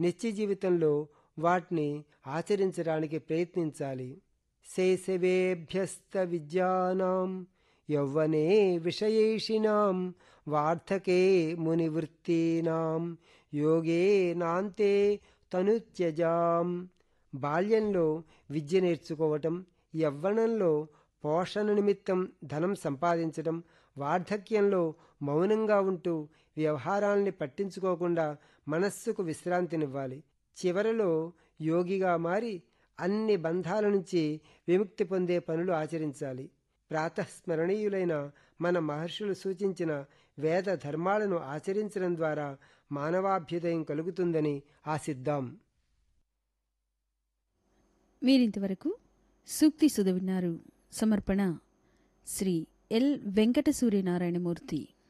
నిత్య జీవితంలో వాటిని ఆచరించడానికి ప్రయత్నించాలి శైశవేభ్యస్త విద్యానాం యౌవనే విషయేషిణాం వార్ధకే మునివృత్తీనాం యోగే నాంతే తనుత్యజాం బాల్యంలో విద్య నేర్చుకోవటం యవ్వనంలో పోషణ నిమిత్తం ధనం సంపాదించడం వార్ధక్యంలో మౌనంగా ఉంటూ వ్యవహారాల్ని పట్టించుకోకుండా మనస్సుకు విశ్రాంతినివ్వాలి చివరలో యోగిగా మారి అన్ని బంధాల నుంచి విముక్తి పొందే పనులు ఆచరించాలి ప్రాతస్మరణీయులైన మన మహర్షులు సూచించిన వేద ధర్మాలను ఆచరించడం ద్వారా మానవాభ్యుదయం కలుగుతుందని ఆశిద్దాం మీరింతవరకు సూక్తి సుధ విన్నారు సమర్పణ శ్రీ ఎల్ వెంకట సూర్యనారాయణమూర్తి